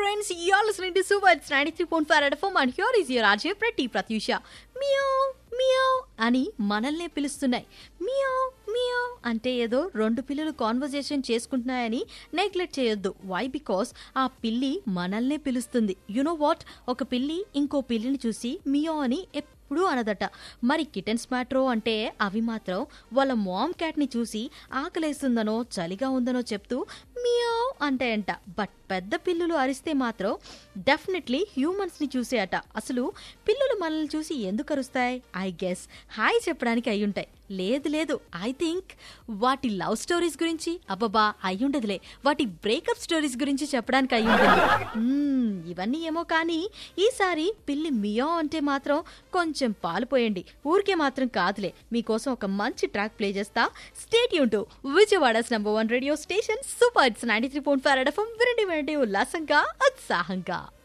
friends, you're listening to Super It's 93.5 FM and here is your RJ Pretty Pratyusha. Meow meow అని మనల్నే పిలుస్తున్నాయి meow meow అంటే ఏదో రెండు పిల్లలు కాన్వర్జేషన్ చేసుకుంటున్నాయని నెగ్లెక్ట్ చేయొద్దు వై బికాస్ ఆ పిల్లి మనల్నే పిలుస్తుంది యునో వాట్ ఒక పిల్లి ఇంకో పిల్లిని చూసి మియో అని ఎప్పుడూ అనదట మరి కిటన్స్ మ్యాట్రో అంటే అవి మాత్రం వాళ్ళ మామ్ క్యాట్ని చూసి ఆకలేస్తుందనో చలిగా ఉందనో చెప్తూ మియావ్ అంటాయంట బట్ పెద్ద పిల్లులు అరిస్తే మాత్రం డెఫినెట్లీ హ్యూమన్స్ని చూసే అట అసలు పిల్లులు మనల్ని చూసి ఎందుకు అరుస్తాయి ఐ గెస్ హాయ్ చెప్పడానికి అయ్యుంటాయి లేదు లేదు ఐ థింక్ వాటి లవ్ స్టోరీస్ గురించి అబ్బబ్బా అయ్యుండదులే వాటి బ్రేకప్ స్టోరీస్ గురించి చెప్పడానికి అయ్యుంటుంది మ్మ్, ఇవన్నీ ఏమో కానీ ఈసారి పిల్లి మియో అంటే మాత్రం కొంచెం పాలు పోయండి ఊరికే మాత్రం కాదులే మీకోసం ఒక మంచి ట్రాక్ ప్లే చేస్తా స్టేట్ యూన్ to Vijayawada's number one radio station super it's ninety three point five FM వినండి వినండి ఉల్లాసంగా ఉత్సాహంగా